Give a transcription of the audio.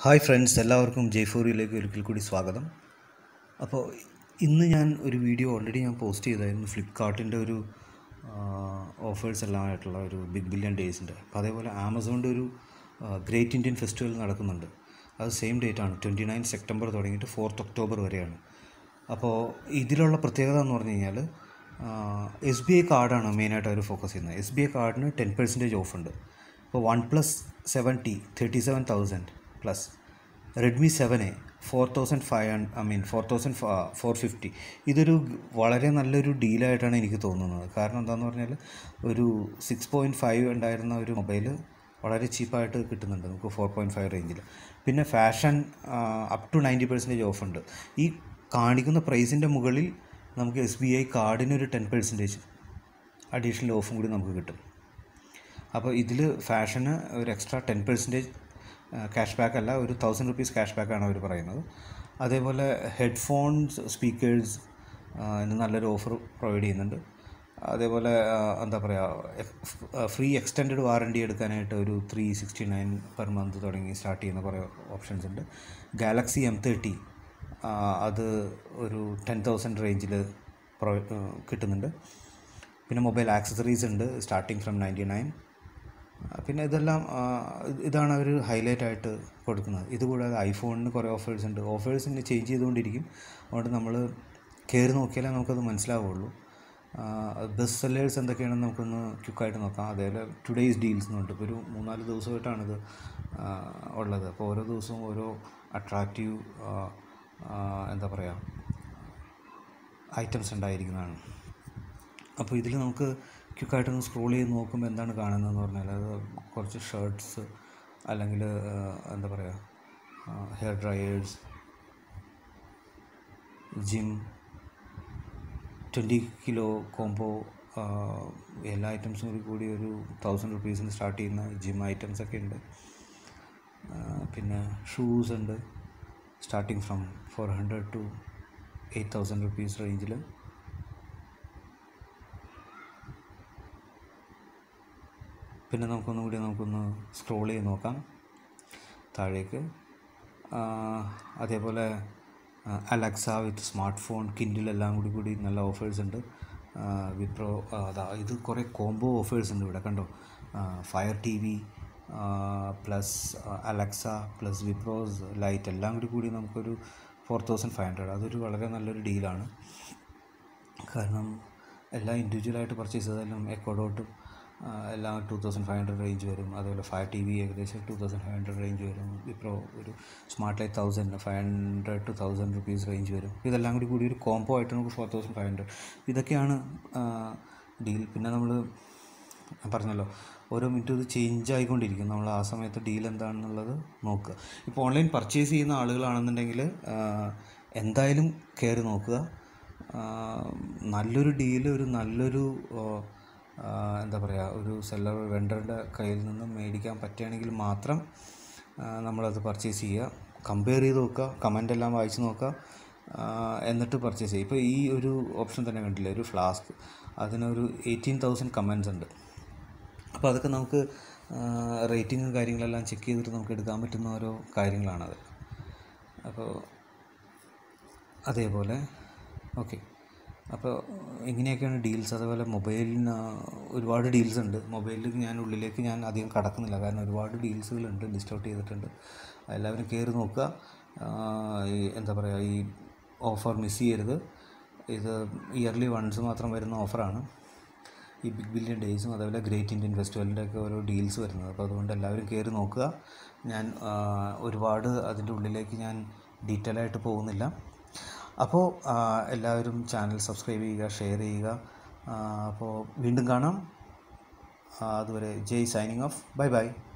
hi friends എല്ലാവർക്കും ജയ്ഫോറിയിലേക്ക് ഒരിക്കൽ കൂടി സ്വാഗതം അപ്പോൾ ഇന്ന് ഞാൻ ഒരു വീഡിയോ ഓൾറെഡി ഞാൻ പോസ്റ്റ് ചെയ്തായിരുന്നു ഫ്ലിപ്കാർട്ടിൻ്റെ ഒരു ഓഫേഴ്സ് എല്ലാം ആയിട്ടുള്ള ഒരു ബിഗ് ബില്യൺ ഡേയ്സിൻ്റെ അപ്പോൾ അതേപോലെ ആമസോണിൻ്റെ ഒരു ഗ്രേറ്റ് ഇന്ത്യൻ ഫെസ്റ്റിവൽ നടക്കുന്നുണ്ട് അത് സെയിം ഡേറ്റ് ആണ് ട്വൻറ്റി നയൻ സെപ്റ്റംബർ തുടങ്ങിയിട്ട് ഫോർത്ത് ഒക്ടോബർ വരെയാണ് അപ്പോൾ ഇതിലുള്ള പ്രത്യേകത എന്ന് പറഞ്ഞു കഴിഞ്ഞാൽ എസ് ബി ഐ കാർഡാണ് മെയിനായിട്ട് അവർ ഫോക്കസ് ചെയ്യുന്നത് എസ് ബി ഐ കാർഡിന് ടെൻ പെർസെൻറ്റേജ് ഓഫ് ഉണ്ട് ഇപ്പോൾ one plus seven T thirty seven thousand plus Redmi seven A four thousand five hundred I mean four thousand four fifty ഇതൊരു വളരെ നല്ലൊരു ഡീലായിട്ടാണ് എനിക്ക് തോന്നുന്നത് കാരണം എന്താണെന്ന് പറഞ്ഞാൽ ഒരു സിക്സ് പോയിൻറ്റ് ഫൈവ് ഉണ്ടായിരുന്ന ഒരു മൊബൈൽ വളരെ ചീപ്പായിട്ട് കിട്ടുന്നുണ്ട് നമുക്ക് ഫോർ പോയിൻറ്റ് ഫൈവ് റേഞ്ചിൽ പിന്നെ fashion up to ninety percentage off ഉണ്ട് ഈ കാണിക്കുന്ന പ്രൈസിൻ്റെ മുകളിൽ നമുക്ക് എസ് ബി ഐ കാർഡിന് ഒരു ടെൻ പെർസെൻറ്റേജ് അഡീഷണൽ ഓഫും കൂടി നമുക്ക് കിട്ടും അപ്പോൾ ഇതിൽ ഫാഷന് ഒരു extra ten percentage cash back അല്ല ഒരു തൗസൻഡ് റുപ്പീസ് ക്യാഷ് ബാക്കാണ് അവർ പറയുന്നത് അതേപോലെ ഹെഡ്ഫോൺസ് സ്പീക്കേഴ്സ് ഇന്ന് നല്ലൊരു ഓഫർ പ്രൊവൈഡ് ചെയ്യുന്നുണ്ട് അതേപോലെ എന്താ പറയുക ഫ്രീ എക്സ്റ്റെൻഡ് വാറണ്ടി എടുക്കാനായിട്ട് ഒരു three sixty nine per month തുടങ്ങി സ്റ്റാർട്ട് ചെയ്യുന്ന കുറേ ഓപ്ഷൻസ് ഉണ്ട് ഗാലക്സി എം തേർട്ടി അത് ഒരു ടെൻ തൗസൻഡ് റേഞ്ചിൽ പ്രൊ കിട്ടുന്നുണ്ട് പിന്നെ മൊബൈൽ ആക്സസറീസ് ഉണ്ട് സ്റ്റാർട്ടിങ് ഫ്രം നയൻറ്റി നയൻ പിന്നെ ഇതെല്ലാം ഇതാണ് അവർ ഹൈലൈറ്റ് ആയിട്ട് കൊടുക്കുന്നത് ഇതുകൂടാതെ ഐഫോണിന് കുറേ ഓഫേഴ്സ് ഉണ്ട് ഓഫേഴ്സ് ഇങ്ങനെ ചേഞ്ച് ചെയ്തുകൊണ്ടിരിക്കും അതുകൊണ്ട് നമ്മൾ കയറി നോക്കിയാലേ നമുക്കത് മനസ്സിലാവുള്ളൂ ബെസ്റ്റ് സെല്ലേഴ്സ് എന്തൊക്കെയാണെന്ന് നമുക്കൊന്ന് ക്വിക്കായിട്ട് നോക്കാം അതേപോലെ ടുഡേയ്സ് ഡീൽസ് എന്നുണ്ട് ഇപ്പോൾ ഒരു മൂന്നാല് ദിവസമായിട്ടാണിത് ഉള്ളത് അപ്പോൾ ഓരോ ദിവസവും ഓരോ അട്രാക്റ്റീവ് എന്താ പറയുക ഐറ്റംസ് ഉണ്ടായിരിക്കുന്നതാണ് അപ്പോൾ ഇതിൽ നമുക്ക് ക്വിക്കായിട്ടൊന്ന് സ്ക്രോൾ ചെയ്ത് നോക്കുമ്പോൾ എന്താണ് കാണുന്നതെന്ന് പറഞ്ഞാൽ അത് കുറച്ച് ഷർട്ട്സ് അല്ലെങ്കിൽ എന്താ പറയുക hair dryers gym twenty kilo combo എല്ലാ ഐറ്റംസും കൂടി കൂടി ഒരു തൗസൻഡ് റുപ്പീസിന് സ്റ്റാർട്ട് ചെയ്യുന്ന ജിം ഐറ്റംസ് ഒക്കെ ഉണ്ട് പിന്നെ ഷൂസ് ഉണ്ട് starting from four hundred to eight thousand rupees റേഞ്ചിൽ പിന്നെ നമുക്കൊന്നും കൂടി നമുക്കൊന്ന് സ്ക്രോൾ ചെയ്ത് നോക്കാം താഴേക്ക് അതേപോലെ അലക്സ വിത്ത് സ്മാർട്ട് ഫോൺ കിൻഡിലെല്ലാം കൂടി കൂടി നല്ല ഓഫേഴ്സ് ഉണ്ട് വിപ്രോ അതാ ഇത് കുറേ കോംബോ ഓഫേഴ്സ് ഉണ്ട് ഇവിടെ കണ്ടോ fire T V plus Alexa plus Wipro's light എല്ലാം കൂടി കൂടി നമുക്കൊരു ഫോർ തൗസൻഡ് ഫൈവ് ഹൺഡ്രഡ് അതൊരു വളരെ നല്ലൊരു ഡീലാണ് കാരണം എല്ലാം ഇൻഡിവിജ്വലായിട്ട് പർച്ചേസ് ചെയ്താലും എക്കോഡോട്ടും എല്ലാം two thousand five hundred range വരും അതുപോലെ ഫയർ ടി വി ഏകദേശം two thousand five hundred range വരും ഇപ്പോൾ ഒരു smart light thousand five hundred two thousand rupees range വരും ഇതെല്ലാം കൂടി കൂടി ഒരു കോംബോ ആയിട്ട് നമുക്ക് ഫോർ തൗസൻഡ് ഫൈവ് ഹൺഡ്രഡ് ഇതൊക്കെയാണ് ഡീൽ പിന്നെ നമ്മൾ പറഞ്ഞല്ലോ ഓരോ മിനിറ്റും ഇത് ചേഞ്ച് ആയിക്കൊണ്ടിരിക്കും നമ്മൾ ആ സമയത്ത് ഡീൽ എന്താണെന്നുള്ളത് നോക്കുക ഇപ്പോൾ ഓൺലൈൻ പർച്ചേസ് ചെയ്യുന്ന ആളുകളാണെന്നുണ്ടെങ്കിൽ എന്തായാലും കയറി നോക്കുക നല്ലൊരു ഡീല് ഒരു നല്ലൊരു എന്താ പറയുക ഒരു സെല്ലർ വെണ്ടറുടെ കയ്യിൽ നിന്ന് മേടിക്കാൻ പറ്റുകയാണെങ്കിൽ മാത്രം നമ്മളത് പർച്ചേസ് ചെയ്യുക കമ്പയർ ചെയ്ത് നോക്കുക കമൻ്റ് എല്ലാം വായിച്ച് നോക്കുക എന്നിട്ട് പർച്ചേസ് ചെയ്യുക ഇപ്പോൾ ഈ ഒരു ഓപ്ഷൻ തന്നെ കണ്ടില്ലേ ഒരു ഫ്ലാസ്ക് അതിനൊരു എയ്റ്റീൻ തൗസൻഡ് കമൻസ് ഉണ്ട് അപ്പോൾ അതൊക്കെ നമുക്ക് റേറ്റിങ്ങും കാര്യങ്ങളെല്ലാം ചെക്ക് ചെയ്തിട്ട് നമുക്ക് എടുക്കാൻ പറ്റുന്ന ഓരോ കാര്യങ്ങളാണത് അപ്പോൾ അതേപോലെ ഓക്കെ അപ്പോൾ ഇങ്ങനെയൊക്കെയാണ് ഡീൽസ് അതുപോലെ മൊബൈലിന് ഒരുപാട് ഡീൽസ് ഉണ്ട് മൊബൈലിൽ ഞാൻ ഉള്ളിലേക്ക് ഞാൻ അധികം കടക്കുന്നില്ല കാരണം ഒരുപാട് ഡീൽസുകളുണ്ട് ലിസ്റ്റ് ഔട്ട് ചെയ്തിട്ടുണ്ട് എല്ലാവരും കയറി നോക്കുക ഈ എന്താ പറയുക ഈ ഓഫർ മിസ് ചെയ്യരുത് ഇത് ഇയർലി വൺസ് മാത്രം വരുന്ന ഓഫറാണ് ഈ ബിഗ് ബില്യൺ ഡേയ്സും അതേപോലെ ഗ്രേറ്റ് ഇന്ത്യൻ ഫെസ്റ്റിവലിൻ്റെ ഒക്കെ ഓരോ ഡീൽസ് വരുന്നത് അപ്പോൾ അതുകൊണ്ട് എല്ലാവരും കയറി നോക്കുക ഞാൻ ഒരുപാട് അതിൻ്റെ ഉള്ളിലേക്ക് ഞാൻ ഡീറ്റെയിൽ ആയിട്ട് പോകുന്നില്ല അപ്പോൾ എല്ലാവരും ചാനൽ സബ്സ്ക്രൈബ് ചെയ്യുക ഷെയർ ചെയ്യുക അപ്പോൾ വീണ്ടും കാണാം അതുവരെ Jai signing off bye by